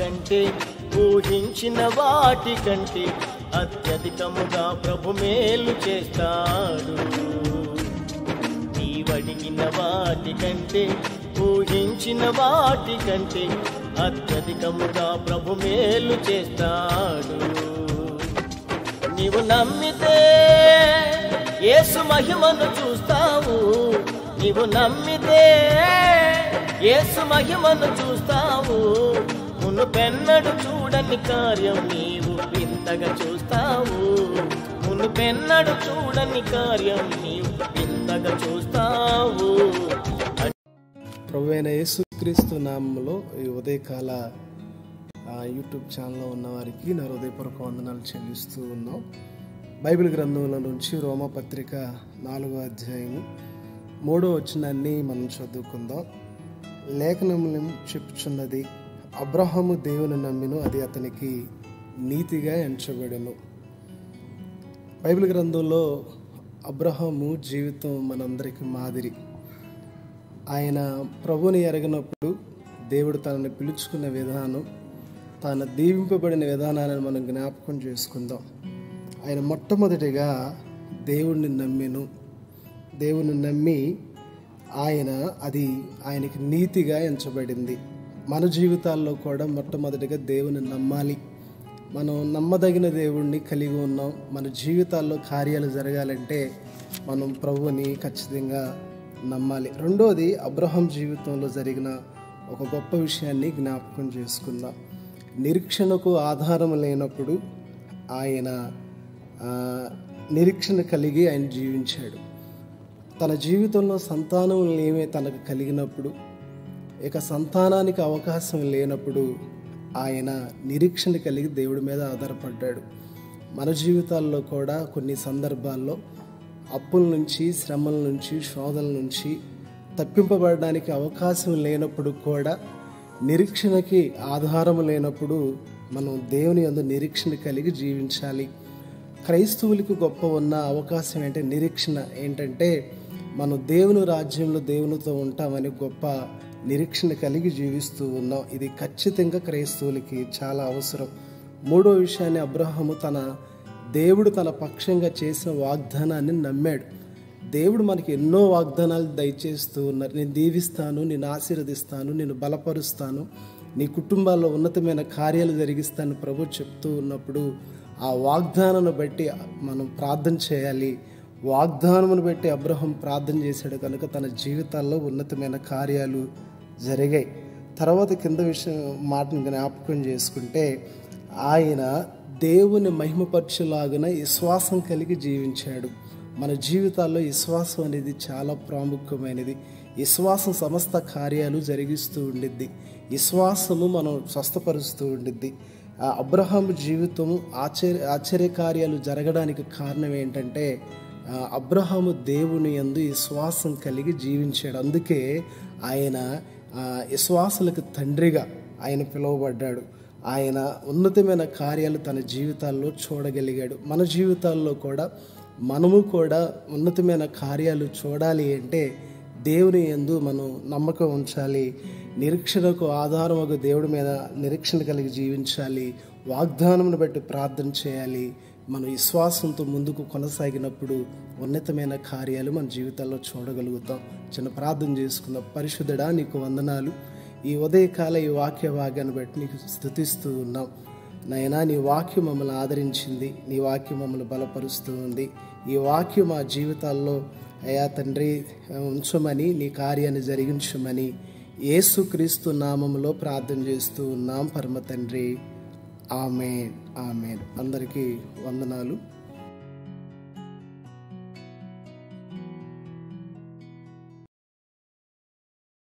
కంటే ఊహించిన వాటి కంటే అత్యధికముగా ప్రభు మేలు చేస్తాడు నీవడిగిన వాటి కంటే ఊహించిన వాటి కంటే అత్యధికముగా ప్రభు మేలు చేస్తాడు నీవు నమ్మితే యేసు మహిమను చూస్తావు నీవు నమ్మితే యేసు మహిమను చూస్తావు మునుపెన్నడు చూడని కార్యం నీవు వింతగా చూస్తావు మునుపెన్నడు చూడని కార్యం నీవు వింతగా చూస్తావు ప్రభు అయిన యేసుక్రీస్తు నామంలో ఈ ఉదయకాల ఆ, యూట్యూబ్ ఛానల్లో ఉన్న వారికి నా హృదయపూర్వక వందనాలు చెల్లిస్తూ ఉన్నాం బైబిల్ గ్రంథంలో నుంచి రోమపత్రిక నాలుగో అధ్యాయము మూడో వచనాన్ని మనం చదువుకుందాం లేఖనములు చెప్పుచున్నది అబ్రహాము దేవుని నమ్మిను అది అతనికి నీతిగా ఎంచబడెను బైబిల్ గ్రంథంలో అబ్రహాము జీవితం మనందరికి మాదిరి ఆయన ప్రభుని ఎరగినప్పుడు దేవుడు తనని పిలుచుకున్న విధానం తాను దీవింపబడిన విధానాలను మనం జ్ఞాపకం చేసుకుందాం ఆయన మొట్టమొదటిగా దేవుణ్ణి నమ్మెను దేవుని నమ్మి ఆయన అది ఆయనకి నీతిగా ఎంచబడింది మన జీవితాల్లో కూడా మొట్టమొదటిగా దేవుని నమ్మాలి మనం నమ్మదగిన దేవుణ్ణి కలిగి ఉన్నాం మన జీవితాల్లో కార్యాలు జరగాలంటే మనం ప్రభువుని ఖచ్చితంగా నమ్మాలి రెండోది అబ్రహం జీవితంలో జరిగిన ఒక గొప్ప విషయాన్ని జ్ఞాపకం చేసుకుందాం నిరీక్షణకు ఆధారం లేనప్పుడు ఆయన ఆ, నిరీక్షణ కలిగి ఆయన జీవించాడు తన జీవితంలో సంతానం ఏమే తనకు కలిగినప్పుడు ఇక సంతానానికి అవకాశం లేనప్పుడు ఆయన నిరీక్షణ కలిగి దేవుడి మీద ఆధారపడ్డాడు మన జీవితాల్లో కూడా కొన్ని సందర్భాల్లో అప్పుల నుంచి శ్రమల నుంచి శోధల నుంచి తప్పింపబడడానికి అవకాశం లేనప్పుడు కూడా నిరీక్షణకి ఆధారం లేనప్పుడు మనం దేవుని యందు నిరీక్షణ కలిగి జీవించాలి క్రైస్తవులకు గొప్ప ఉన్న అవకాశం ఏంటంటే నిరీక్షణ ఏంటంటే మనం దేవుని రాజ్యంలో దేవునితో ఉంటామని గొప్ప నిరీక్షణ కలిగి జీవిస్తూ ఉన్నాం ఇది ఖచ్చితంగా క్రైస్తవులకి చాలా అవసరం మూడో విషయాన్ని అబ్రహాము తన దేవుడు తన పక్షంగా చేసిన వాగ్దానాన్ని నమ్మాడు దేవుడు మనకి ఎన్నో వాగ్దానాలు దయచేస్తూ ఉన్నారు నేను దీవిస్తాను నేను ఆశీర్వదిస్తాను నేను బలపరుస్తాను నీ కుటుంబాల్లో ఉన్నతమైన కార్యాలు జరిగిస్తాను ప్రభు చెప్తూ ఉన్నప్పుడు ఆ వాగ్దానాన్ని బట్టి మనం ప్రార్థన చేయాలి వాగ్దానమును బట్టి అబ్రహం ప్రార్థన చేశాడు కనుక తన జీవితాల్లో ఉన్నతమైన కార్యాలు జరిగాయి తర్వాత కింద విషయం మాటను జ్ఞాపకం చేసుకుంటే ఆయన దేవుని మహిమపరచులాగున విశ్వాసం కలిగి జీవించాడు మన జీవితాల్లో విశ్వాసం అనేది చాలా ప్రాముఖ్యమైనది విశ్వాసం సమస్త కార్యాలు జరిగిస్తూ ఉండిద్ది విశ్వాసము మనం స్వస్థపరుస్తూ ఉండిద్ది ఆ అబ్రహాం జీవితం ఆశ్చర్య ఆశ్చర్య కార్యాలు జరగడానికి కారణం ఏంటంటే ఆ, అబ్రహాము దేవుని యందు విశ్వాసం కలిగి జీవించాడు అందుకే ఆయన ఆ, విశ్వాసులకు తండ్రిగా ఆయన పిలువబడ్డాడు ఆయన ఉన్నతమైన కార్యాలు తన జీవితాల్లో చూడగలిగాడు మన జీవితాల్లో కూడా మనము కూడా ఉన్నతమైన కార్యాలు చూడాలి అంటే దేవుని యందు మనం నమ్మకం ఉంచాలి నిరీక్షణకు ఆధారం ఒక దేవుడి మీద నిరీక్షణ కలిగి జీవించాలి వాగ్దానమును బట్టి ప్రార్థన చేయాలి మన విశ్వాసంతో ముందుకు కొనసాగినప్పుడు ఉన్నతమైన కార్యాలు మన జీవితాల్లో చూడగలుగుతాం చిన్న ప్రార్థన చేసుకుందాం పరిశుద్ధుడా నీకు వందనాలు ఈ ఉదయకాల ఈ వాక్య భాగాన్ని బట్టి నీకు స్థుతిస్తూ ఉన్నాం నైనా నీ వాక్యం మమ్మల్ని ఆదరించింది నీ వాక్యం మమ్మల్ని బలపరుస్తూ ఉంది ఈ వాక్యం మా జీవితాల్లో అయా తండ్రి ఉంచమని నీ కార్యాన్ని జరిగించమని యేసుక్రీస్తు నామములో ప్రార్థన చేస్తూ ఉన్నాం పరమ తండ్రి ఆమెన్ ఆమెన్ అందరికీ వందనాలు